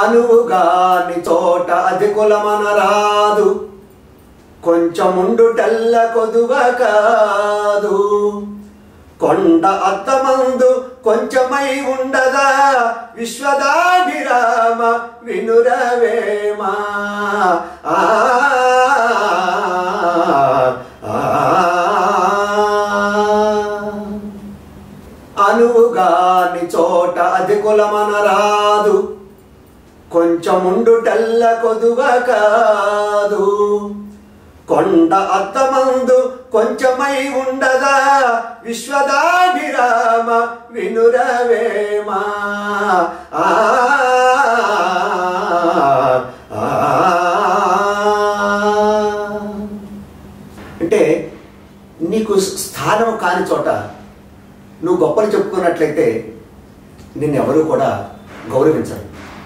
అనువుగాని చోట అది కులమనరాదు కొంచెముండుటల్ల కొదువ కాదు కొండ అద్దమందు కొంచెమై ఉండదా విశ్వదాభిరామ వినురవేమా ఆ, ఆ, అనువుగాని చోట అది కులమనరాదు కొంచెముండుటల్ల కొదువ కాదు కొండ అద్దమందు కొంచెమై ఉండదా విశ్వదాభిరామ వినురవేమా ఆ, ఆ, అంటే నీకు స్థానం కాని చోట నువ్వు గొప్పలు చెప్పుకున్నట్లయితే నిన్నెవరూ కూడా గౌరవించరు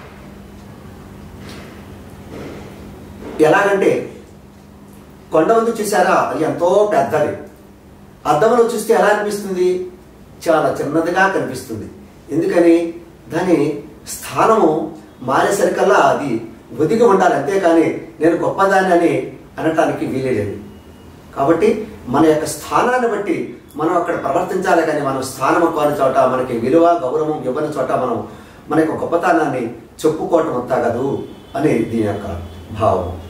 ఎలాగంటే కొండ ముందు చూసారా అది ఎంతో పెద్దది అద్దంలో చూస్తే ఎలా అనిపిస్తుంది చాలా చిన్నదిగా కనిపిస్తుంది ఎందుకని దాని స్థానము మారేసరికల్లా అది ఒదిగి ఉండాలి అంతేకాని నేను గొప్పదాన్ని అని అనటానికి వీలేదు కాబట్టి మన యొక్క స్థానాన్ని బట్టి మనం అక్కడ ప్రవర్తించాలి కానీ మనం స్థానం కాని చోట మనకి విలువ గౌరవం ఇవ్వని చోట మనం మన యొక్క గొప్పతనాన్ని చెప్పుకోవటం అంతా కదూ అని దీని యొక్క భావం